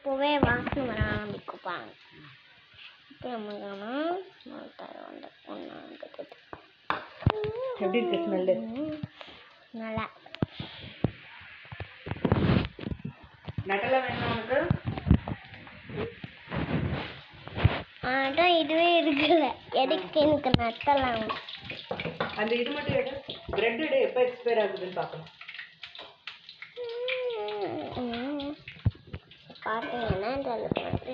அப்போவே வாசனை வர ஆரம்பிக்கும் பாருங்க இப்போ நம்ம வந்து ஒன்று எப்படி இருக்கு ஸ்மெல்லு நல்லா நட்டெல்லாம் வேணும் உனக்கு அதான் இதுவே இருக்குல்ல எதுக்கு எனக்கு நட்டலாம் அந்த இது மட்டும் எடு பிரெட் எடு எப்போ எக்ஸ்பயர் ஆகுதுன்னு பார்க்கலாம் பார்த்தீங்கன்னா இந்த வந்து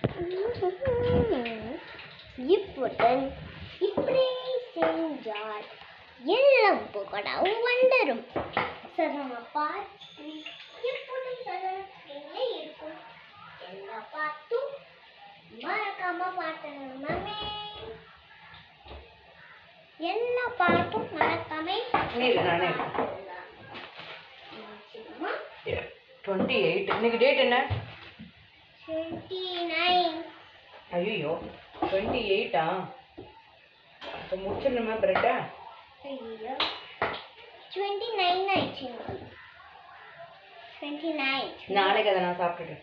இப்புடன் இப்படி செஞ்சால் எல்லாம் புகடாவும் வந்துடும் சரண பார்த்து இப்படி சரணே இருக்கும் எல்லாம் பார்த்தும் மறக்காம பார்த்தணுமே எல்லா பாட்டும் மறக்காம நீ இரு, நானே டுவெண்ட்டி எயிட் இன்னைக்கு டேட் என்ன டுவெண்ட்டி நைன் ஐயோ டுவெண்ட்டி எயிட்டா இப்போ முடிச்சிடணுமா பிரெட்டா ஐயோ டுவெண்ட்டி நைன் ஆயிடுச்சு டுவெண்ட்டி நைன் நாளைக்கு அதை நான் சாப்பிட்டுட்டேன்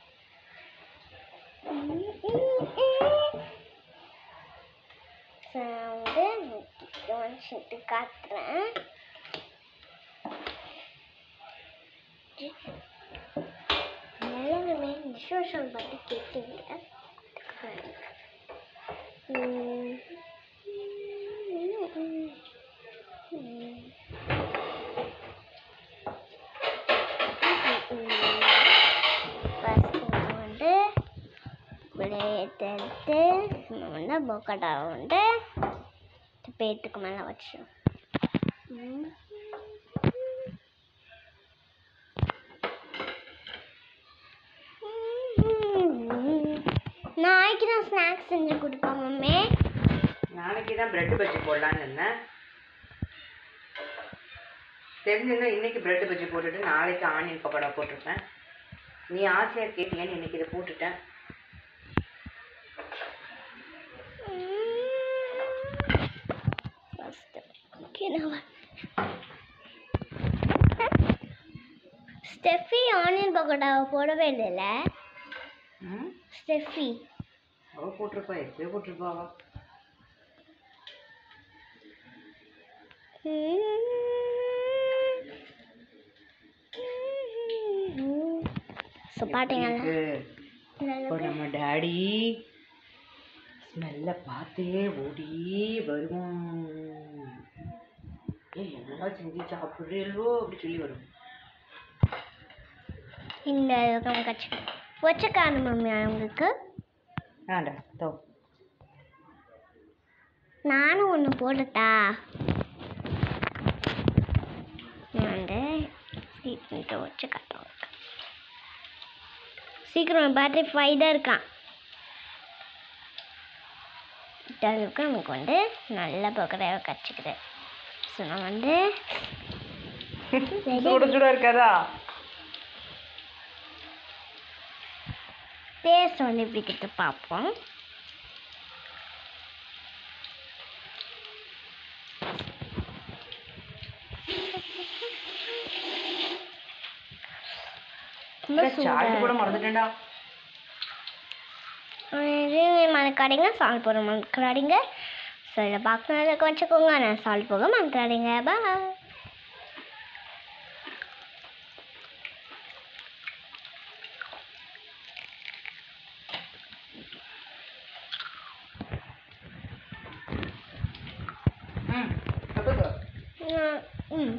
வந்து வச்சுட்டு காட்டுறேன் எல்லாருமே இந்த சோஷியல் பற்றி கேட்டீங்க உம். ஃபஸ்ட்டு வந்து இப்படியே எடுத்து நம்ம வந்து பொக்கட்டா வந்து பேத்துக்கு மேலே வச்சிடும் நாளைக்கு நான் ஸ்நாக்ஸ் செஞ்சு கொடுப்பேன் மம்மி நாளைக்கு தான் பிரெட் பஜ்ஜி போடலான்னு இருந்தேன் தெரிஞ்சுன்னா இன்னைக்கு பிரெட் பஜ்ஜி போட்டுட்டு நாளைக்கு ஆனியன் பக்கோடா போட்டிருப்பேன் நீ ஆசையாக கேட்டீங்கன்னு இன்னைக்கு இதை போட்டுட்டேன் ஃபஸ்ட்டு ஓகேவா ஸ்டெஃபி ஆனியன் பக்கோடாவை போடவே இல்லைல்ல ம் ஸ்டெஃபி அவள் போட்டிருப்பா எப்பயோ போட்டிருப்பாவா ஸோ பார்த்தீங்களா இப்போ நம்ம டாடி ஸ்மெல்ல பார்த்தே ஓடி வருவோம் ஏய் என்னெல்லாம் செஞ்சு சாப்பிட்றீங்களோ அப்படி சொல்லி வரும் இந்த நம்ம கட்சி வச்சக்கானு மம்மி அவங்களுக்கு ஆண்டா தோ நானும் ஒன்று போடட்டா நான் வந்து சீக்கிரம் வச்சு காட்டுறேன் சீக்கிரம் பேட்டரி ஃபைவ் தான் இருக்கான் இந்த அளவுக்கு நமக்கு வந்து நல்ல பக்கரையாக கச்சிக்குது ஸோ நான் வந்து சுட சுட இருக்காதா டேஸ்ட் வந்து எப்படி கிட்ட பார்ப்போம் ரொம்ப சால்ட் கூட சூடாக மறந்துட்டேன்டா இது மறக்காதீங்க சால்ட் போட மறக்காதீங்க சில பார்க்கறதுக்கு வச்சுக்கோங்க நான் சால்ட் போக மறக்காதீங்க பா ம் அப்போ ம்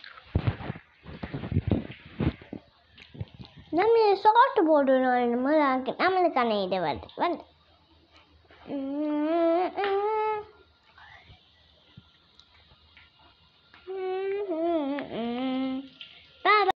நம்ம சால்ட் போடணும் என்னமோ ஆக்கி நம்மளுக்கான இது வருது வந்து ம், ம்,